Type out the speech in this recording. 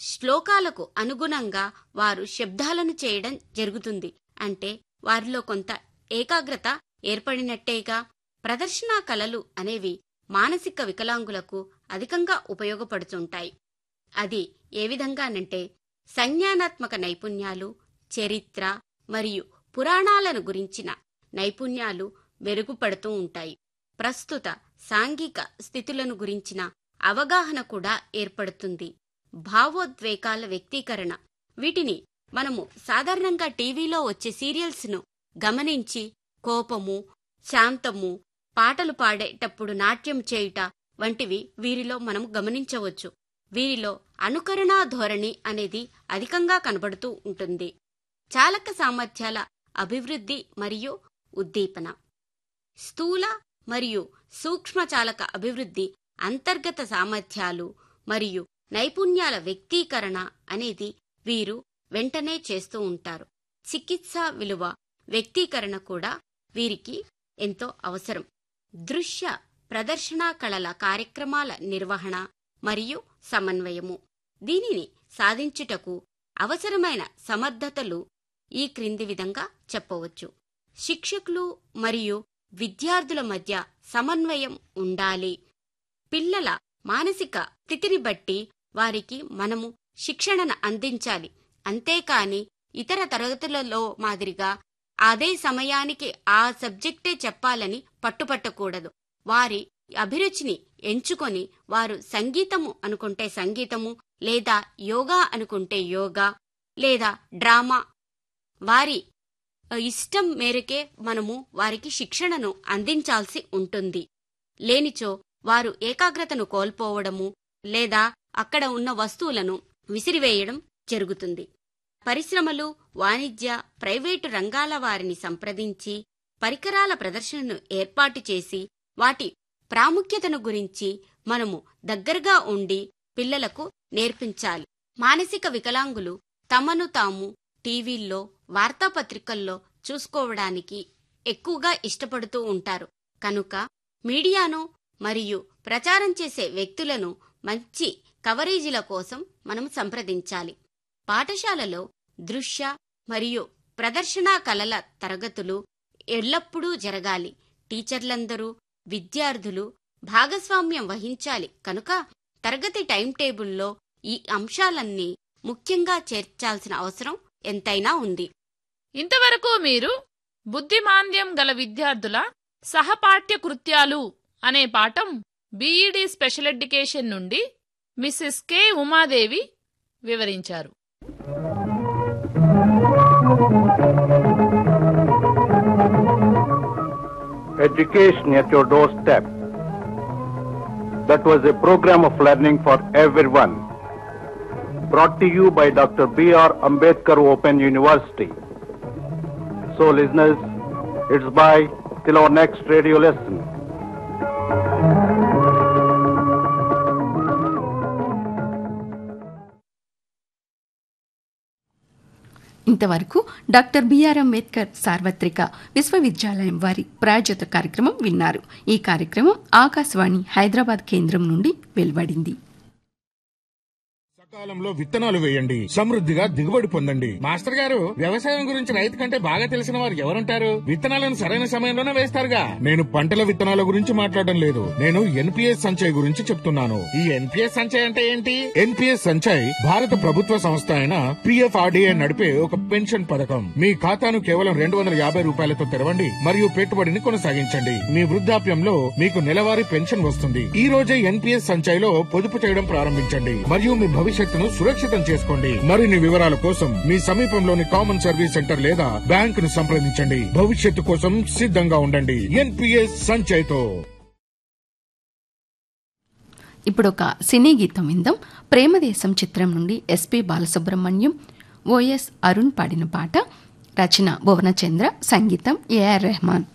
శ్లోకాలకు అనుగుణంగా వారు శబ్దాలను చేయడం జరుగుతుంది అంటే వారిలో కొంత ఏకాగ్రత ఏర్పడినట్టేగా ప్రదర్శనా కళలు అనేవి మానసిక వికలాంగులకు అధికంగా ఉపయోగపడుతుంటాయి అది ఏ విధంగానంటే సంజ్ఞానాత్మక నైపుణ్యాలు చరిత్ర మరియు పురాణాలను గురించిన నైపుణ్యాలు మెరుగుపడుతూ ఉంటాయి ప్రస్తుత సాంఘిక స్థితులను గురించిన అవగాహన కూడా ఏర్పడుతుంది భావోద్వేగాల వ్యక్తీకరణ వీటిని మనము సాధారణంగా టీవీలో వచ్చే సీరియల్స్ ను గమనించి కోపము శాంతము పాటలు పాడేటప్పుడు నాట్యం చేయుట వంటివి వీరిలో మనం గమనించవచ్చు వీరిలో అనుకరణా ధోరణి అనేది అధికంగా కనబడుతూ ఉంటుంది చాలక సామర్థ్యాల అభివృద్ధి మరియు ఉద్దీపన స్థూల మరియు సూక్ష్మ చాలక అభివృద్ధి అంతర్గత సామర్థ్యాలు మరియు నైపుణ్యాల వ్యక్తీకరణ అనేది వీరు వెంటనే చేస్తూ ఉంటారు చికిత్స విలువ వ్యక్తీకరణ కూడా వీరికి ఎంతో అవసరం దృశ్య ప్రదర్శనా కళల కార్యక్రమాల నిర్వహణ మరియు సమన్వయము దీనిని సాధించుటకు అవసరమైన సమర్థతలు ఈ క్రింది విధంగా చెప్పవచ్చు శిక్షకులు మరియు విద్యార్థుల మధ్య సమన్వయం ఉండాలి పిల్లల మానసిక స్థితిని బట్టి వారికి మనము శిక్షణను అందించాలి అంతేకాని ఇతర తరగతులలో మాదిరిగా అదే సమయానికి ఆ సబ్జెక్టే చెప్పాలని పట్టుపట్టకూడదు వారి అభిరుచిని ఎంచుకొని వారు సంగీతము అనుకుంటే సంగీతము లేదా యోగా అనుకుంటే యోగా లేదా డ్రామా వారి ఇష్టం మేరకే మనము వారికి శిక్షణను అందించాల్సి ఉంటుంది లేనిచో వారు ఏకాగ్రతను కోల్పోవడము లేదా అక్కడ ఉన్న వస్తువులను విసిరివేయడం జరుగుతుంది పరిశ్రమలు వాణిజ్య ప్రైవేటు రంగాల వారిని సంప్రదించి పరికరాల ప్రదర్శనను ఏర్పాటు చేసి వాటి ప్రాముఖ్యతను గురించి మనము దగ్గరగా ఉండి పిల్లలకు నేర్పించాలి మానసిక వికలాంగులు తమను తాము టీవీల్లో వార్తాపత్రికల్లో చూసుకోవడానికి ఎక్కువగా ఇష్టపడుతూ ఉంటారు కనుక మీడియాను మరియు ప్రచారం చేసే వ్యక్తులను మంచి కవరేజీల కోసం మనం సంప్రదించాలి పాఠశాలలో దృశ్య మరియు ప్రదర్శనా కళల తరగతులు ఎల్లప్పుడూ జరగాలి టీచర్లందరూ విద్యార్థులు భాగస్వామ్యం వహించాలి కనుక తరగతి టైం టేబుల్లో ఈ అంశాలన్నీ ముఖ్యంగా చేర్చాల్సిన అవసరం ఎంతైనా ఉంది ఇంతవరకు మీరు బుద్ధిమాంద్యం గల విద్యార్థుల సహపాఠ్య కృత్యాలు అనే పాఠం బీఈడీ స్పెషల్ ఎడ్యుకేషన్ నుండి మిస్సెస్ కె ఉమాదేవి వివరించారు Education at your doorstep. That was a program of learning for everyone. Brought to you by Dr. B.R. Ambedkar Open University. So, listeners, it's bye till our next radio lesson. ఇంతవరకు doctor BR Ambedkar సార్వత్రిక విశ్వవిద్యాలయం వారి ప్రాయోజిత కార్యక్రమం విన్నారు ఈ కార్యక్రమం ఆకాశవాణి హైదరాబాద్ కేంద్రం నుండి వెలువడింది సకాలంలో విత్తనాలు వేయండి సమృద్ధిగా దిగుబడి పొందండి మాస్టర్ గారు వ్యవసాయం గురించి రైతు కంటే బాగా తెలిసిన వారు ఎవరుంటారు విత్తనాలను సరైన సమయంలోనే వేస్తారుగా నేను పంటల విత్తనాల గురించి మాట్లాడడం లేదు నేను ఎన్పిఎస్ సంచయ్ గురించి చెప్తున్నాను ఈ ఎన్పిఎస్ సంచయ్ అంటే ఏంటి ఎన్పిఎస్ సంచయ్ భారత ప్రభుత్వ సంస్థ అయిన పిఎఫ్ఆర్డిఏ నడిపే ఒక పెన్షన్ పథకం మీ ఖాతాను కేవలం రెండు వందల యాభై రూపాయలతో తెరవండి మరియు పెట్టుబడిని కొనసాగించండి మీ వృద్ధాప్యంలో మీకు నెలవారీ పెన్షన్ వస్తుంది ఈ రోజే ఎన్పిఎస్ సంచయ్లో పొదుపు చేయడం ప్రారంభించండి మరియు మీ భవిష్యత్తును సురక్షితం చేసుకోండి మరిన్ని వివరాల కోసం మీ సమీపంలోని కామన్ సర్వీస్ సెంటర్ లేదా బ్యాంక్ ను సంప్రదించండి భవిష్యత్తు కోసం సిద్ధంగా ఉండండి ఎన్పిఎస్ సంచయ్తో ఇప్పుడు ఒక సినీ గీతం విందాం ప్రేమదేశం చిత్రం నుండి ఎస్పి బాలసుబ్రహ్మణ్యం ఓఎస్ అరుణ్ పాడిన పాట రచన భువనచంద్ర సంగీతం ఏఆర్ రెహమాన్